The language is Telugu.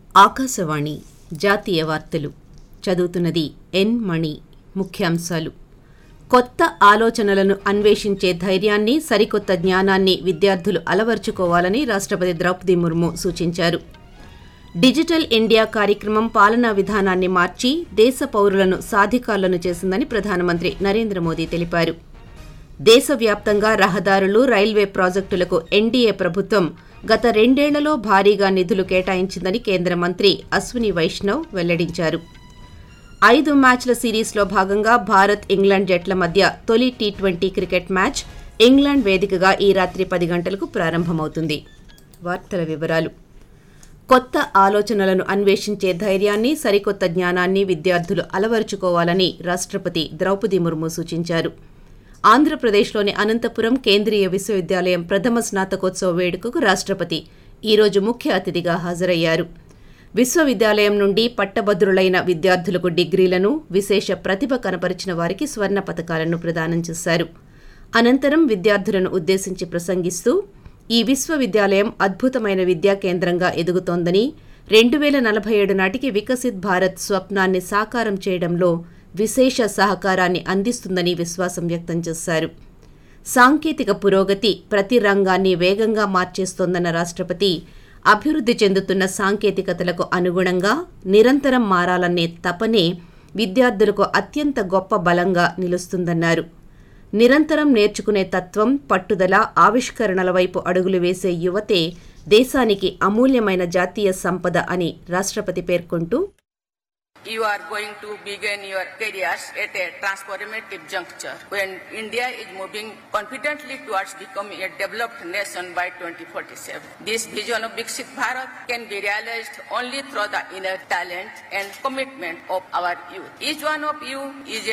ఆకాశవాణి జాతీయ వార్తలు చదువుతున్నది ఎన్ మణి ముఖ్యాంశాలు కొత్త ఆలోచనలను అన్వేషించే ధైర్యాన్ని సరికొత్త జ్ఞానాన్ని విద్యార్థులు అలవర్చుకోవాలని రాష్ట్రపతి ద్రౌపది ముర్ము సూచించారు డిజిటల్ ఇండియా కార్యక్రమం పాలనా విధానాన్ని మార్చి దేశ పౌరులను సాధికారులను చేసిందని ప్రధానమంత్రి నరేంద్ర మోదీ తెలిపారు దేశవ్యాప్తంగా రహదారులు రైల్వే ప్రాజెక్టులకు ఎన్డీఏ ప్రభుత్వం గత రెండేళ్లలో భారీగా నిధులు కేటాయించిందని కేంద్ర మంత్రి అశ్విని వైష్ణవ్ వెల్లడించారు ఐదు మ్యాచ్ల సిరీస్లో భాగంగా భారత్ ఇంగ్లాండ్ జట్ల మధ్య తొలి T twenty cricket match England వేదికగా ఈ రాత్రి పది గంటలకు ప్రారంభమవుతుంది వార్తల వివరాలు కొత్త ఆలోచనలను అన్వేషించే ధైర్యాన్ని సరికొత్త జ్ఞానాన్ని విద్యార్థులు అలవరుచుకోవాలని రాష్ట్రపతి ద్రౌపది ముర్ము సూచించారు ఆంధ్రప్రదేశ్లోని అనంతపురం కేంద్రీయ విశ్వవిద్యాలయం ప్రథమ స్నాతకోత్సవ వేడుకకు రాష్ట్రపతి ఈరోజు ముఖ్య అతిథిగా హాజరయ్యారు విశ్వవిద్యాలయం నుండి పట్టభద్రులైన విద్యార్థులకు డిగ్రీలను విశేష ప్రతిభ కనపరిచిన వారికి స్వర్ణ పథకాలను ప్రదానం చేశారు అనంతరం విద్యార్థులను ఉద్దేశించి ప్రసంగిస్తూ ఈ విశ్వవిద్యాలయం అద్భుతమైన విద్యా కేంద్రంగా ఎదుగుతోందని రెండు వేల నలభై ఏడు నాటికి వికసిత్ భారత్ స్వప్నాన్ని సాకారం చేయడంలో విశేష సహకారాన్ని అందిస్తుందని విశ్వాసం వ్యక్తం చేశారు సాంకేతిక పురోగతి ప్రతి రంగాన్ని వేగంగా మార్చేస్తోందన్న రాష్ట్రపతి అభివృద్ధి చెందుతున్న సాంకేతికతలకు అనుగుణంగా నిరంతరం మారాలనే తపనే విద్యార్థులకు అత్యంత గొప్ప బలంగా నిలుస్తుందన్నారు నిరంతరం నేర్చుకునే తత్వం పట్టుదల ఆవిష్కరణల వైపు అడుగులు వేసే యువతే దేశానికి అమూల్యమైన జాతీయ సంపద అని రాష్ట్రపతి పేర్కొంటూ You are going to begin your careers at a transformative juncture when India is moving confidently towards becoming a developed nation by 2047. This vision of Viksit Bharat can be realized only through the inner talent and commitment of our youth. Each one of you is a